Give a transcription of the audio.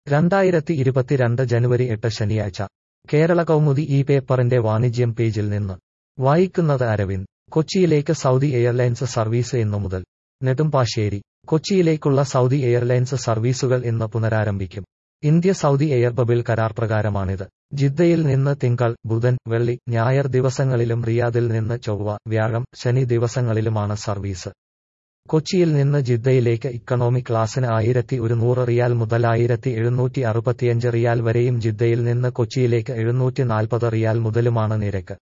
രണ്ടായിരത്തി ഇരുപത്തിരണ്ട് ജനുവരി എട്ട് ശനിയാഴ്ച കേരള കൗമുദി ഈ പേപ്പറിന്റെ വാണിജ്യം പേജിൽ നിന്ന് വായിക്കുന്നത് അരവിന്ദ് കൊച്ചിയിലേക്ക് സൗദി എയർലൈൻസ് സർവീസ് ഇന്നു മുതൽ നെടുമ്പാശ്ശേരി കൊച്ചിയിലേക്കുള്ള സൗദി എയർലൈൻസ് സർവീസുകൾ ഇന്ന് പുനരാരംഭിക്കും ഇന്ത്യ സൗദി എയർബബിൾ കരാർ പ്രകാരമാണിത് ജിദ്ദയിൽ നിന്ന് തിങ്കൾ ബുധൻ വെള്ളി ഞായർ ദിവസങ്ങളിലും റിയാദിൽ നിന്ന് ചൊവ്വ വ്യാഴം ശനി ദിവസങ്ങളിലുമാണ് സർവീസ് കൊച്ചിയിൽ നിന്ന് ജിദ്ദയിലേക്ക് ഇക്കണോമി ക്ലാസിന് ആയിരത്തി ഒരുന്നൂറ് റിയാൽ മുതൽ ആയിരത്തി എഴുന്നൂറ്റി അറുപത്തിയഞ്ച് റിയാൽ വരെയും ജിദ്ദയിൽ നിന്ന് കൊച്ചിയിലേക്ക് എഴുന്നൂറ്റി നാൽപ്പത് റിയാൽ മുതലുമാണ് നിരക്ക്